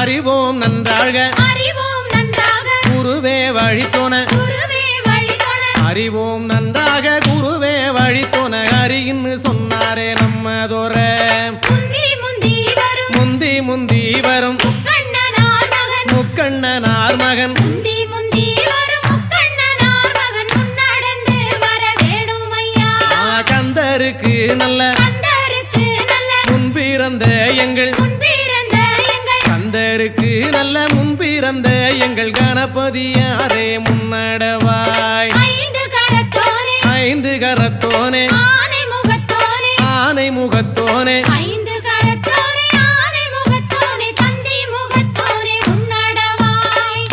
அறிவோம் நன்றாக அறிவோம் நன்றாக குருவே வழித்தோன குருவே வழிதொழ அறிவோம் நன்றாக குருவே வழித்தோன அறின்னு சொன்னாரே நம்மதோர முந்தி முந்தி வரும் முந்தி முந்தி வரும் முக்கண்ணனார் மகன் முக்கண்ணனார் மகன் முந்தி முந்தி வரும் முக்கண்ணனார் மகன் முன்னடந்து வர வேணும் ஐயா ஆ, கந்தருக்கு நல்ல கந்தருக்கு நல்ல முன்பிறந்த எங்கள் முன்பிறந்த எங்கள் கந்தருக்கு நல்ல முன்பிறந்த எங்கள் கணபதியாரே முன்னடவாய் ஐந்து கரத்தோனே ஐந்து கரத்தோனே ஆனை முகத்தோனே ஆனை முகத்தோனே ஐந்து கரத்தோனே ஆனை முகத்தோனே தந்தி முகத்தோனே உன்னடவாய்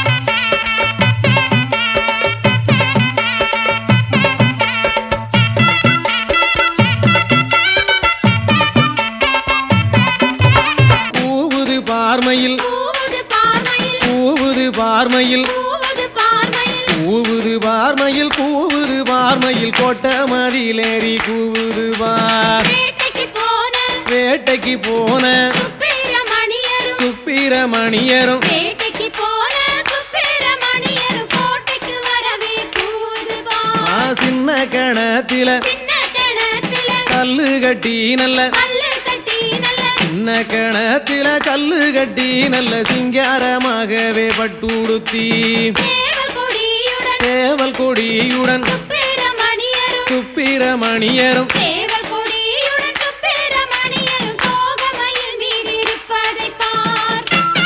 கூவுது பார்மையில் கூவுது பார்மையில் கூவுது பார்மையில் கூவுது பார்மையில் கூவுது பார்மையில் கூவுது பார்மையில் கோட்ட மதிலேறி கூவுது பார் வேட்டைக்கு போன வேட்டைக்கு போன சுப்பிரமணியரும் சுப்பிரமணியரும் வேட்டைக்கு போன சுப்பிரமணியரும் கோட்டைக்கு வரவே கூவுது ஆ, பார் சின்ன கணத்தில சின்ன கிணத்துல கல்லு கட்டி நல்ல கல்லு கட்டி நல்ல சின்ன கணத்தில கல்லு கட்டி நல்ல சிங்காரமாகவே பட்டுடுத்தி சேவல் கொடியுடன் சேவல் கொடியுடன் சுப்பிரமணியரும் சுப்பிரமணியரும் சேவல் கொடியுடன் சுப்பிரமணியரும் தோகமையில் மீதிருப்பதை பார்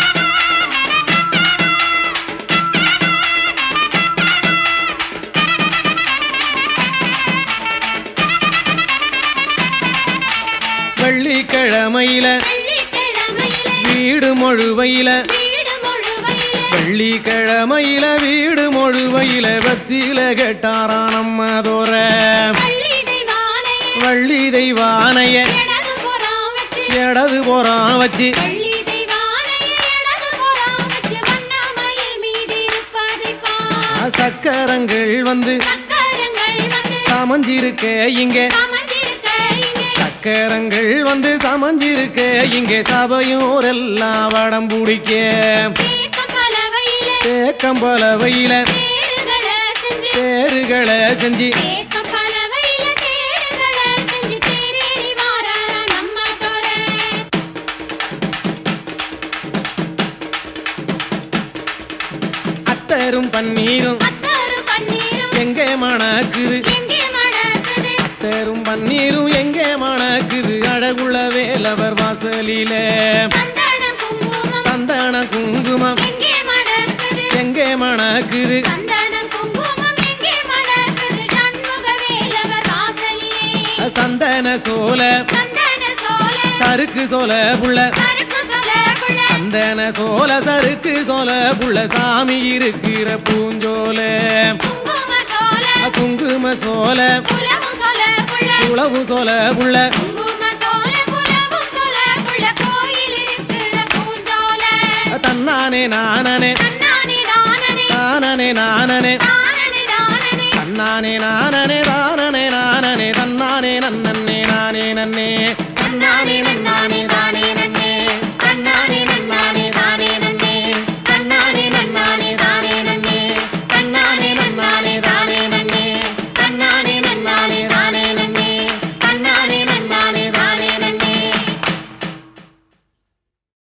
வெள்ளிக்கிழமையில வெள்ளிக்கிழமையிலே வீடு மொழுவையில வீடு முழுவையிலே வெள்ளிக்கிழமையில வீடு மொழுவையில பத்தியில கேட்டாராம் நம்மதோர பள்ளி தெய்வானையே வள்ளி தெய்வானைய இடது புறம் வச்சு இடது போறான் வச்சு பள்ளி தெய்வானையே இடது புறம் வச்சு வண்ணமயில் மீதிருப்பதை பார் சக்கரங்கள் வந்து சக்கரங்கள் வந்து சமஞ்சிருக்க இங்க சமஞ்சிருக்க இங்கே சக்கரங்கள் வந்து சமஞ்சிருக்க இங்கே சபையோரெல்லாம் வடம் பிடிக்க தேக்கம் பலவையிலே தேக்கம் பலவையில தேறுகளை செஞ்சு தேருகளை செஞ்சு தேக்கம் பலவையில தேறுகளை செஞ்சு தேரேறி வாராரா நம்ம துறை அத்தரும் பன்னீரும் அத்தரு பன்னீரும் எங்கே மணக்குது எங்கே மணக்குது அத்தரும் பன்னீரும் எங்கே மணக்குது அழகுள்ள வேலவர் வாசலில சந்தன குங்குமம் சந்தன குங்குமம் எங்கே மணக்குது எங்கே மணக்குது சந்தன குங்குமம் எங்கே மணக்குது சண்முக வேலவர் வாசலிலே சந்தன சோல சந்தன சோலை சறுக்கு சோல புள்ள சறுக்கு சொல புள்ள சந்தன சோல சறுக்கு சோல புள்ள சாமி இருக்கிற பூஞ்சோல குங்கும சோலை குங்கும சோல குலவும் சொல புள்ள உளவு சோல புள்ள குங்கும சோலை குலவும் சொல புள்ள கோயில் இருக்கிற பூஞ்சோலை தன்னானே நானனே தன்னானே தானனே தானனே நானனே தானனே தானனே தன்னானே நானனே தானனே நானனே தன்னானே நன்னன்னே நானே நன்னே தன்னானே நன்னே